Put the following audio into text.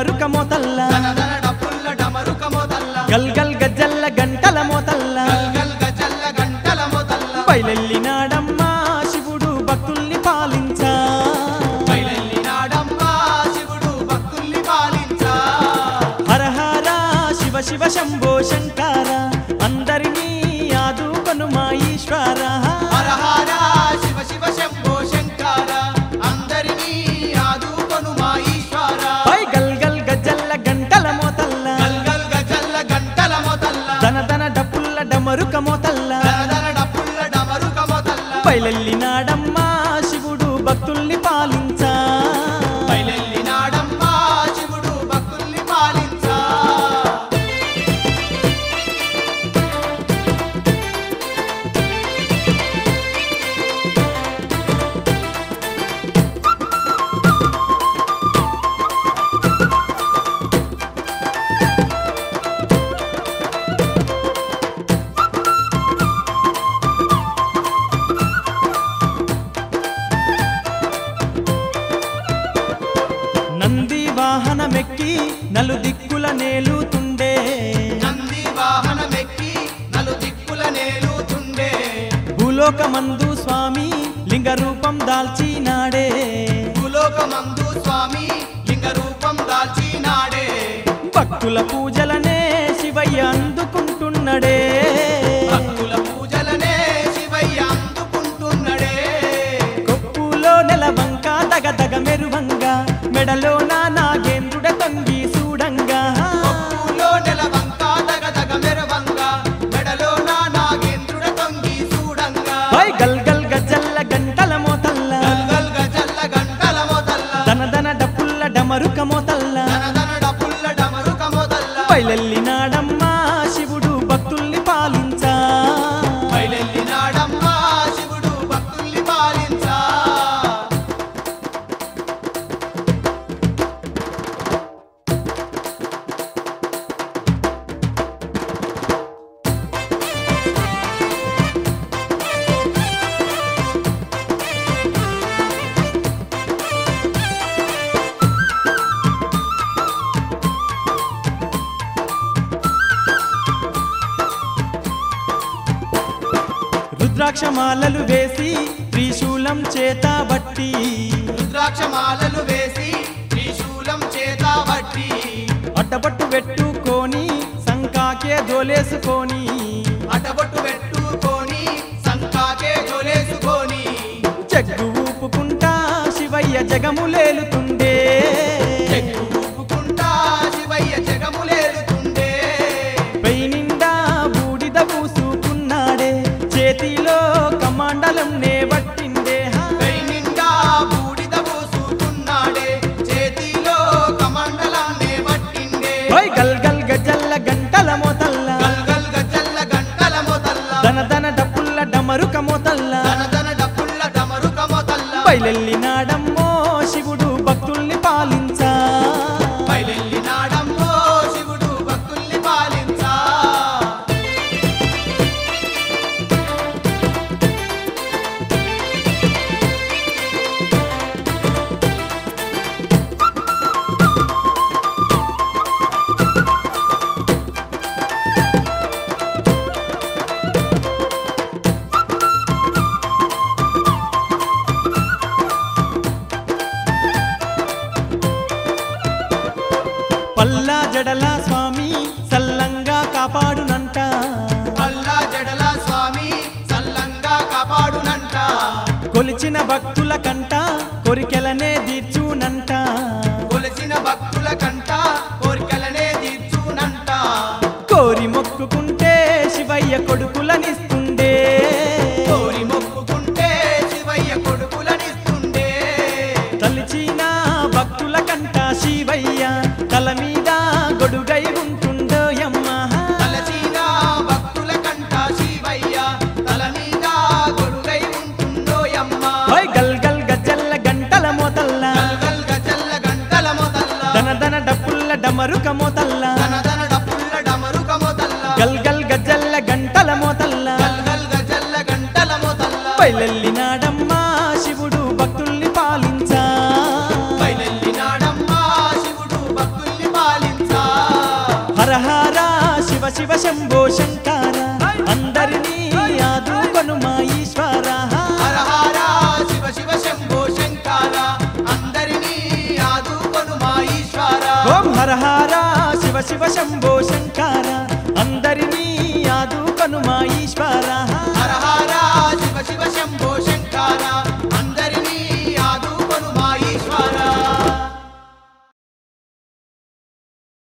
డమరుక మోతల్ల దనదన డప్పుల్ల డమరుక మొదల్ల గల్ గల్ గజ్జల్ల గంటల మోతల్ల గల్గల్ గజల్ల గంటల మొదల్ల బయలెల్లినాడమ్మా శివుడు భక్తుల్ని పాలించా బయలెల్లినాడమ్మా శివుడు భక్తుల్ని పాలించా హర హర శివ శివ శంభో శంకర అందరినీ ఆదుకొను మా ఈశ్వర హర హర శివ శివ శంభో శంకర అందరినీ ఆదుకొను మా ఈశ్వర పై గల్ గల్ గజ్జల్ల గంటల మోతల్ల గల్గల్ గజల్ల గంటల మొదల్ల దన దన డప్పుల్ల డమరుక మోతల్ల దనదన డప్పుల్ల డమరుక మొదల్ల బయలెల్లినాడమ్మా శివుడు భక్తుల్ని పాలించా బయలెల్లినాడమ్మా శివుడు భక్తుల్ని పాలించా నంది వాహనమెక్కి నలు దిక్కుల నేలుతుండే నంది వాహనమెక్కి నలు దిక్కుల నేలుతుండే భూలోకమందు స్వామి లింగ రూపం దాల్చినాడే భూలోకమందు స్వామి లింగ రూపం దాల్చినాడే భక్తుల పూజలనే శివయ్య అందుకుంటున్నడే భక్తుల పూజలనే శివయ్య అందుకుంటున్నడే కొప్పులో నెలవంక దగ దగ మెరువంగా మెడలో నా నాగేంద్రుడ తొంగి చూడంగా కొప్పులో నెలవంక దగ దగ మెరవంగా మెడలో నా నాగేంద్రుడ తొంగి చూడంగా పై గల్ గల్ గజల్ల గంటల మోతల్ల గల్గల్ గజల్ల గంటల మొదల్ల దన దన డప్పుల్ల డమరుక మోతల్ల దనదన డప్పుల్ల డమరుక మొదల్ల బయలెల్లినాడమ్మా శివుడు భక్తుల్ని పాలించా బయలెల్లినాడమ్మా శివుడు భక్తుల్ని పాలించా రుద్రాక్ష మాలలు వేసి త్రిశూలం చేత బట్టి రుద్రాక్షమాలలు వేసి త్రిశూలం చేత బట్టి అడ్డబట్టు పెట్టుకొని సంకాకే దోలేసుకొని అటబొట్టు పెట్టుకొని సంకాకే జోలేసుకొని జగ్గు ఊపుకుంటా శివయ్య జగములేలుతుండే చెక్కు ఊపుకుంటా శివయ్య జగములేలుతుండే పెయి నిండా బూడిద పూసుకున్నాడే చేతిలో కమాండలం నే పట్టిండే హా. పై నిండా బూడిద పోసుకున్నాడే చేతిలో కమండలాన్నే పట్టిండే ఓయ్ గల్ గల్ గజల్ల గంటల మోతల్ల గల్గల్ గజల్ల గంటల మొదల్ల దన దన డప్పుల్ల డమరుక మోతల్ల దనదన డప్పుల్ల డమరుక మొదల్ల బయలెల్లినాడమ్మో శివుడు భక్తుల్ని పాలించా బయలెల్లినాడమ్మో శివుడు భక్తుల్ని పాలించా పల్లా జడల స్వామి సల్లంగా కాపాడునంట అల్లా జడల స్వామి సల్లంగా కాపాడునంట కొలిచిన భక్తుల కంట కొరికెలనే తీర్చునంట కొలిసిన భక్తుల కంట కోరికలనే తీర్చునంట కోరి మొక్కుకుంటే శివయ్య కొడుకులనిస్తుండే కోరి మొక్కుకుంటే శివయ్య కొడుకులనిస్తుండే తలిచిన భక్తుల కంట శివయ్య తల మీద గొడుగై ఉంటుండో యమ్మ తలచిన భక్తుల కంట శివయ్య తల మీద గొడుగై ఉంటుందో యమ్మ ఓయ్ గల్ గల్ గజల్ల గంటల మోతల్ల గల్గల్ గజల్ల గంటల మొదల్ల దన దన డప్పుల్ల డమరుక మోతల్ల దనదన డప్పుల్ల డమరుక మొదల్ల గల్ గల్ గజల్ల గంటల మోతల్ల గల్గల్ గజల్ల గంటల మొదల్ల బయలెల్లినాడమ్మా శివుడు భక్తుల్ని పాలించా బయలెల్లినాడమ్మా శివుడు భక్తుల్ని శివ శంభో శంకర అందరినీ ఆదుకొను మా ఈశ్వర హర హర శివ శివ శంభో శంకర అందరినీ ఆదుకొను మా ఈశ్వర ఓం హర హర శివ శివ శంభో శంకర అందరినీ ఆదుకొను మా ఈశ్వర